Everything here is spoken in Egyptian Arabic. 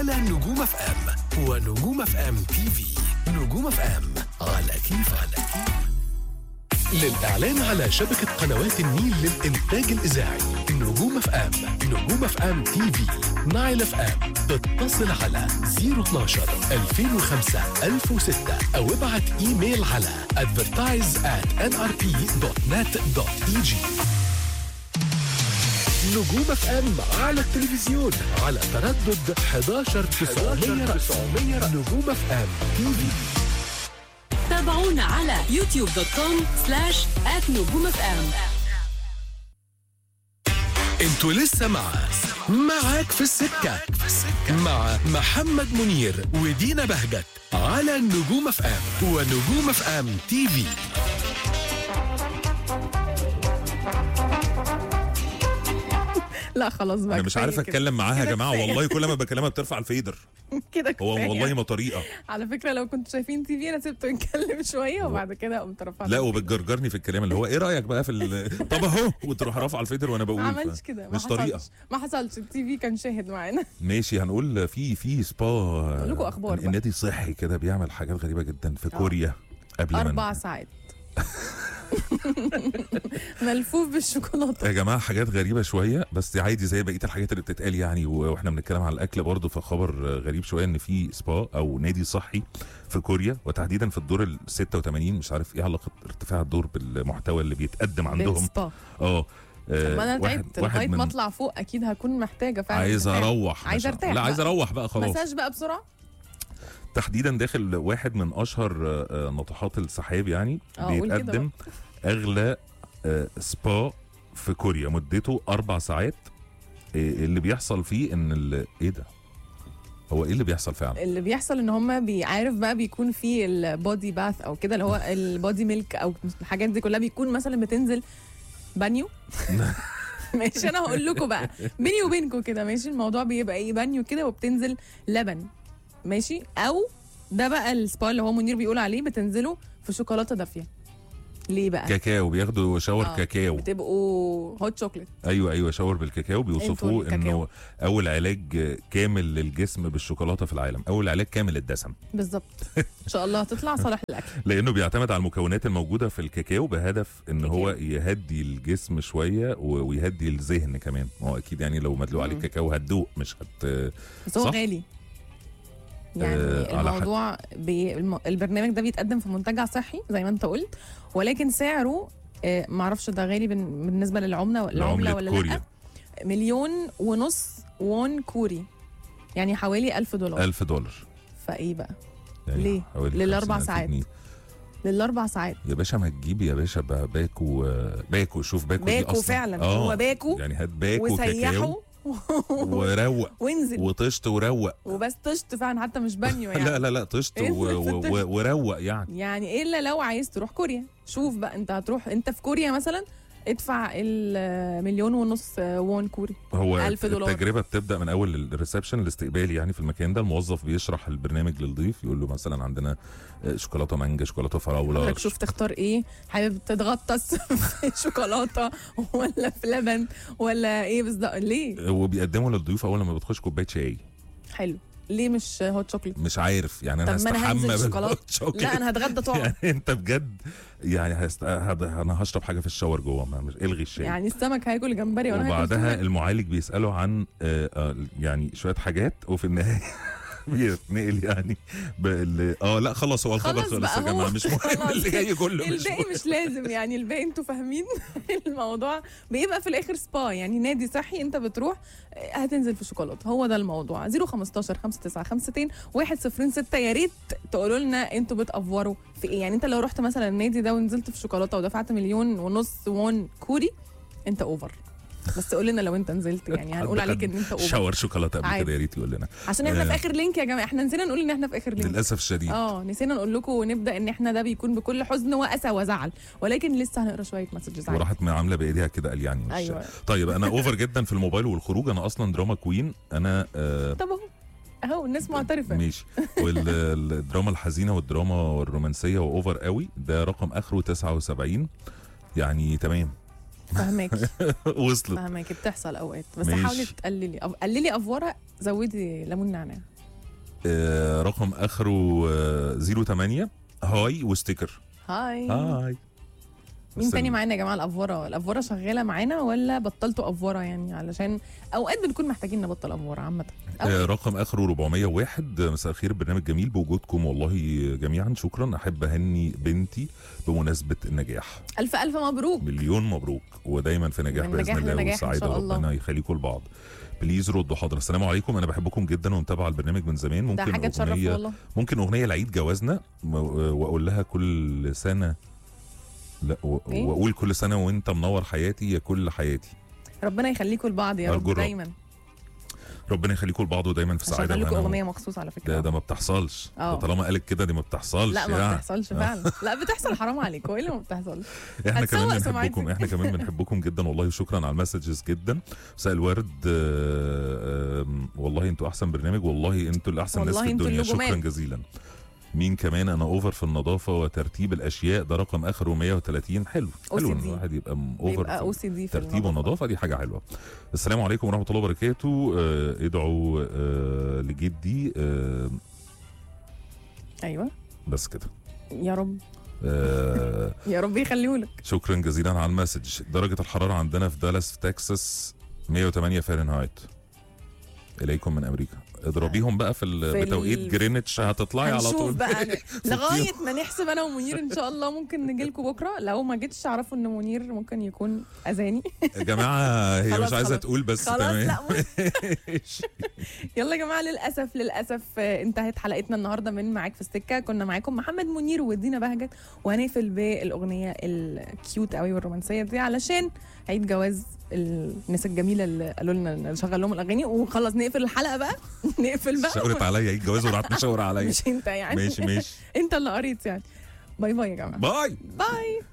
على نجوم اف ام ونجوم اف ام تي في نجوم اف ام على كيف على كيف للإعلان على شبكة قنوات النيل للإنتاج الإذاعي نجوم اف ام نجوم اف ام تي في نايل اف ام اتصل على 012 2005 1006 أو ابعت إيميل على advertise at nrp.net.eg نجوم اف ام على التلفزيون على تردد 11 900 نجوم اف ام تي في تابعونا على يوتيوب دوت كوم سلاش نجوم اف ام انتوا لسه مع معاك في السكة مع محمد منير ودينا بهجت على نجوم اف ام ونجوم اف ام تي في لا خلاص بقى انا مش كفاية عارف كده. اتكلم معاها يا كده جماعه كفاية. والله كل ما بكلمها بترفع الفيدر كده هو كفاية. والله ما طريقه على فكره لو كنتوا شايفين تي في انا سبته يتكلم شويه وبعد كده قمت رفعت لا وبتجرجرني في الكلام اللي هو ايه رايك بقى في ال- طب اهو وتروح رافعه الفيدر وانا بقول ما ف- عملش كده ما مش طريقه حصلش ما حصلش التي في كان شاهد معانا ماشي هنقول في في سبا لكم أخبار بقى. النادي صحي كده بيعمل حاجات غريبه جدا في كوريا قبل ما اربع ساعات ملفوف بالشوكولاته يا جماعه حاجات غريبه شويه بس عادي زي بقيه الحاجات اللي بتتقال يعني و- واحنا بنتكلم على الاكل برضه فخبر غريب شويه ان في سبا او نادي صحي في كوريا وتحديدا في الدور ال 86 مش عارف ايه علاقه ارتفاع الدور بالمحتوى اللي بيتقدم عندهم بالسبا اه آه، ما انا واحد- تعبت واحد لغايه من- ما اطلع فوق اكيد هكون محتاجه فعلا عايز ارتاح. اروح عايزه مش- ارتاح لا عايز بقى. اروح بقى خلاص مساج بقى بسرعه تحديدا داخل واحد من اشهر آه، آه، ناطحات السحاب يعني آه، قول كده بيتقدم اغلى آه، سبا في كوريا مدته اربع ساعات آه، اللي بيحصل فيه ان ال- ايه ده هو ايه اللي بيحصل فعلا اللي بيحصل ان هم بيعرف بقى بيكون في البودي باث او كده اللي هو البودي ميلك او الحاجات دي كلها بيكون مثلا بتنزل بانيو ماشي انا هقول لكم بقى بيني وبينكم كده ماشي الموضوع بيبقى ايه بانيو كده وبتنزل لبن ماشي او ده بقى السبا اللي هو منير بيقول عليه بتنزلوا في شوكولاته دافيه ليه بقى كاكاو بياخدوا شاور آه، كاكاو بتبقوا هوت شوكليت ايوه ايوه شاور بالكاكاو انتوا بيوصفوه الكاكاو. انه اول علاج كامل للجسم بالشوكولاته في العالم اول علاج كامل للدسم بالظبط ان شاء الله هتطلع صالح للاكل لانه بيعتمد على المكونات الموجوده في الكاكاو بهدف ان هو يهدي الجسم شويه و- ويهدي الذهن كمان ما هو اكيد يعني لو مدلوق عليه مم. كاكاو هتدوق مش هت بس هو صح؟ غالي يعني آه، على حد- الموضوع بي... الم... البرنامج ده بيتقدم في منتجع صحي زي ما انت قلت ولكن سعره آه، معرفش ده غالي بن... بالنسبه للعمله العمله لعملة ولا كوريا لا مليون ونص وون كوري يعني حوالي ألف دولار 1000 دولار فايه بقى يعني ليه؟ حوالي للأربع 50,000 ساعات. جنيه. للاربع ساعات يا باشا ما تجيب يا باشا بقى باكو باكو شوف باكو دي باكو أصلاً. فعلا آه، هو باكو يعني هات باكو وسيحه كاكاو وروق وانزل وطشت وروق وبس طشت فعلا حتى مش بانيو يعني لا لا لا طشت و- انزل في و- الطشت. و- وروق يعني يعني الا لو عايز تروح كوريا شوف بقى انت هتروح انت في كوريا مثلا ادفع المليون ونص وون كوري هو 1000 دولار. التجربه بتبدا من اول الريسبشن الاستقبال يعني في المكان ده الموظف بيشرح البرنامج للضيف يقول له مثلا عندنا آه، شوكولاته مانجا شوكولاته فراوله حضرتك شوف تختار ايه حابب تتغطس في شوكولاته ولا في لبن ولا ايه بالظبط ليه وبيقدموا للضيوف اول ما بتخش كوبايه شاي حلو ليه مش هوت شوكليت مش عارف يعني انا طب ما أنا هستحمى هنزل شوكولاتة. بالهوت شوكليت. لا انا هتغدى طبعا يعني انت بجد يعني هست... هد... انا هشرب حاجه في الشاور جوه ما مش الغي الشاي يعني السمك هياكل جمبري وانا هاكل وبعدها سمك. المعالج بيساله عن آه آه يعني شويه حاجات وفي النهايه بيتنقل يعني بال... اه لا خلاص هو الخبر خلاص خلص بقى يا جماعه هو مش مهم خلاص. اللي جاي كله مش الباقي مهم مش لازم يعني الباقي انتوا فاهمين الموضوع بيبقى في الاخر سبا يعني نادي صحي انت بتروح آه، هتنزل في شوكولاته هو ده الموضوع 015 5952 106 يا ريت تقولوا لنا انتوا بتافوروا في ايه يعني انت لو رحت مثلا النادي ده ونزلت في شوكولاته ودفعت مليون ونص وون كوري انت اوفر بس قول لنا لو انت نزلت يعني هنقول حد عليك خد ان انت اوفر شاور شوكولاته قبل عادي. كده يا ريت يقول لنا عشان احنا في آه. اخر لينك يا جماعه احنا نسينا نقول ان احنا في اخر لينك للاسف الشديد اه نسينا نقول لكم ونبدا ان احنا ده بيكون بكل حزن واسى وزعل ولكن لسه هنقرا شويه مسجز عادي وراحت عامله بايديها كده قال يعني مش ايوه طيب انا اوفر جدا في الموبايل والخروج انا اصلا دراما كوين انا آه طب اهو اهو الناس معترفه ماشي والدراما الحزينه والدراما الرومانسيه واوفر قوي ده رقم اخره 79 يعني تمام فهماكي وصلت فهماكي بتحصل اوقات بس ماشي. حاولي تقللي أو قللي افوارها زودي ليمون نعناع آه رقم اخره آه 08 هاي وستيكر هاي هاي مين بس تاني ال- معانا يا جماعه الافوره الافوره شغاله معانا ولا بطلتوا افوره يعني علشان اوقات بنكون محتاجين نبطل افوره عامه آه أوقات. رقم اخره 401 مساء الخير برنامج جميل بوجودكم والله جميعا شكرا احب اهني بنتي بمناسبه النجاح الف الف مبروك مليون مبروك ودايما في نجاح من باذن نجاح الله لنجاح إن وسعاده شاء الله. ربنا يخليكم لبعض بليز ردوا حاضر السلام عليكم انا بحبكم جدا ومتابعه البرنامج من زمان ده ممكن حاجه تشرف اغنيه والله ممكن اغنيه لعيد جوازنا م- واقول لها كل سنه لا و- إيه؟ واقول كل سنه وانت منور حياتي يا كل حياتي ربنا يخليكم لبعض يا رب أرجو الرب. دايما ربنا يخليكم لبعض ودايما في سعاده هشغل لكم وهنا. اغنيه مخصوص على فكره ده ده ما بتحصلش آه. ده طالما قالت كده دي ما بتحصلش لا ما يعني. بتحصلش فعلا لا بتحصل حرام عليكم ايه اللي ما بتحصلش احنا كمان هتسوق بنحبكم سمعتك. احنا كمان بنحبكم جدا والله شكرا على المسجز جدا مساء الورد آه، آم، والله انتوا احسن برنامج والله انتوا اللي احسن ناس والله في انتوا الدنيا النجومات. شكرا جزيلا مين كمان انا اوفر في النظافه وترتيب الاشياء ده رقم اخره 130 حلو حلو ان OCD. الواحد يبقى م- اوفر بيبقى في او سي دي في ترتيب النظافة. والنظافه دي حاجه حلوه السلام عليكم ورحمه الله وبركاته آه، ادعوا آه، لجدي آه، ايوه بس كده يا رب آه، يا رب يخليهولك شكرا جزيلا على المسج درجة الحرارة عندنا في دالاس في تكساس 108 فahrenheit إليكم من أمريكا اضربيهم بقى في, ال... في بتوقيت ال- جرينتش هتطلعي على هنشوف طول بقى لغايه ما نحسب انا ومنير ان شاء الله ممكن نجي لكم بكره لو ما جيتش اعرفوا ان منير ممكن يكون اذاني يا جماعة هي خلاص مش عايزة خلاص. تقول بس خلاص تمام لا يلا يا جماعه للاسف للاسف آه، انتهت حلقتنا النهارده من معاك في السكه كنا معاكم محمد منير ودينا بهجت وهنقفل بالاغنيه الكيوت قوي والرومانسيه دي علشان عيد جواز الناس الجميله اللي قالوا لنا نشغل لهم الاغاني وخلاص نقفل الحلقه بقى نقفل بقى شاورت عليا عيد جواز وراحت مشاور عليا مش انت يعني ماشي ماشي انت اللي قريت يعني باي باي يا جماعه باي باي